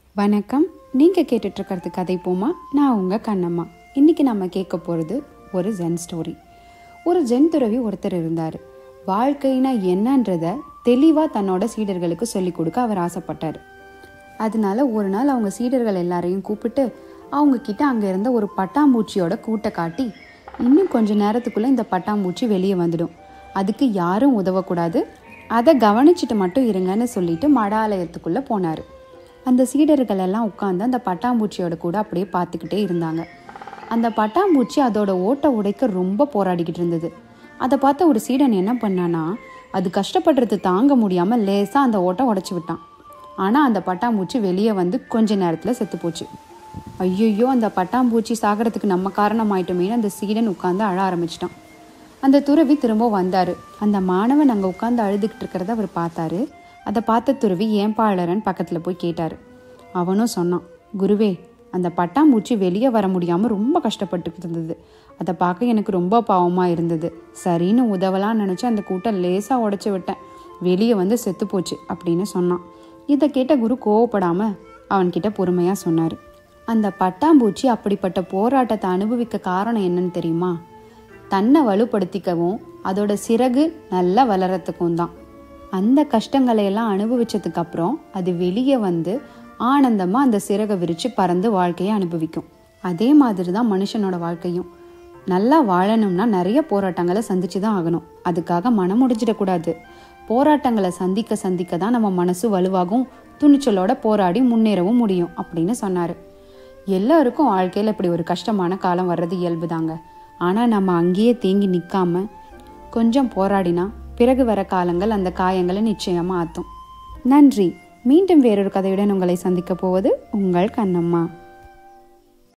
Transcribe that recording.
வணக்கம் நீங்கள் கேட்டுட்ருக்கிறது கதை போமா நான் உங்கள் கண்ணம்மா இன்றைக்கி நம்ம கேட்க போகிறது ஒரு ஜென் ஸ்டோரி ஒரு ஜென் துறவி ஒருத்தர் இருந்தார் வாழ்க்கைனா என்னன்றத தெளிவாக தன்னோட சீடர்களுக்கு சொல்லிக் கொடுக்க அவர் ஆசைப்பட்டார் அதனால ஒரு நாள் அவங்க சீடர்கள் எல்லாரையும் கூப்பிட்டு அவங்க கிட்ட அங்கே இருந்த ஒரு பட்டாம்பூச்சியோட கூட்டை காட்டி இன்னும் கொஞ்ச நேரத்துக்குள்ளே இந்த பட்டாம்பூச்சி வெளியே வந்துடும் அதுக்கு யாரும் உதவக்கூடாது அதை கவனிச்சுட்டு மட்டும் இருங்கன்னு சொல்லிட்டு மடாலயத்துக்குள்ளே போனார் அந்த சீடர்கள் எல்லாம் உட்காந்து அந்த பட்டாம்பூச்சியோட கூட அப்படியே பார்த்துக்கிட்டே இருந்தாங்க அந்த பட்டாம்பூச்சி அதோட ஓட்டை உடைக்க ரொம்ப போராடிக்கிட்டு இருந்தது அதை பார்த்த ஒரு சீடன் என்ன பண்ணானா அது கஷ்டப்படுறது தாங்க முடியாமல் லேசாக அந்த ஓட்டை உடைச்சி விட்டான் ஆனால் அந்த பட்டாம்பூச்சி வெளியே வந்து கொஞ்ச நேரத்தில் செத்து போச்சு ஐயோ அந்த பட்டாம்பூச்சி சாகிறதுக்கு நம்ம காரணமாயிட்டோமேனு அந்த சீடன் உட்காந்து அழ ஆரம்பிச்சிட்டான் அந்த துறவி திரும்ப வந்தார் அந்த மாணவன் அங்கே உட்காந்து அழுதுகிட்டு இருக்கிறத அவர் பார்த்தாரு அதை பார்த்த துறவி ஏன் பாழறன் பக்கத்தில் போய் கேட்டார் அவனும் சொன்னான் குருவே அந்த பட்டாம்பூச்சி வெளியே வர முடியாமல் ரொம்ப கஷ்டப்பட்டுக்கிட்டு இருந்தது அதை பார்க்க எனக்கு ரொம்ப பாவமாக இருந்தது சரின்னு உதவலாம்னு நினச்சி அந்த கூட்டம் லேசாக உடச்சி விட்டேன் வெளியே வந்து செத்து போச்சு அப்படின்னு சொன்னான் இதை கேட்ட குரு கோவப்படாமல் அவன்கிட்ட பொறுமையாக சொன்னார் அந்த பட்டாம்பூச்சி அப்படிப்பட்ட போராட்டத்தை அனுபவிக்க காரணம் என்னன்னு தெரியுமா தன்னை வலுப்படுத்திக்கவும் அதோட சிறகு நல்லா வளரத்துக்கும் தான் அந்த கஷ்டங்களை எல்லாம் அனுபவிச்சதுக்கு அப்புறம் அது வெளியே வந்து ஆனந்தமாக அந்த சிறகை விரித்து பறந்து வாழ்க்கையை அனுபவிக்கும் அதே மாதிரி தான் மனுஷனோட வாழ்க்கையும் நல்லா வாழணும்னா நிறைய போராட்டங்களை சந்திச்சு தான் ஆகணும் அதுக்காக மனம் முடிஞ்சிடக்கூடாது போராட்டங்களை சந்திக்க சந்திக்க தான் நம்ம மனசு வலுவாகும் துணிச்சலோட போராடி முன்னேறவும் முடியும் அப்படின்னு சொன்னார் எல்லாருக்கும் வாழ்க்கையில் இப்படி ஒரு கஷ்டமான காலம் வர்றது இயல்பு தாங்க ஆனால் நம்ம அங்கேயே தேங்கி நிற்காம கொஞ்சம் போராடினா பிறகு வர காலங்கள் அந்த காயங்களை நிச்சயமாக ஆற்றும் நன்றி மீண்டும் வேறொரு கதையுடன் உங்களை சந்திக்க போவது உங்கள் கண்ணம்மா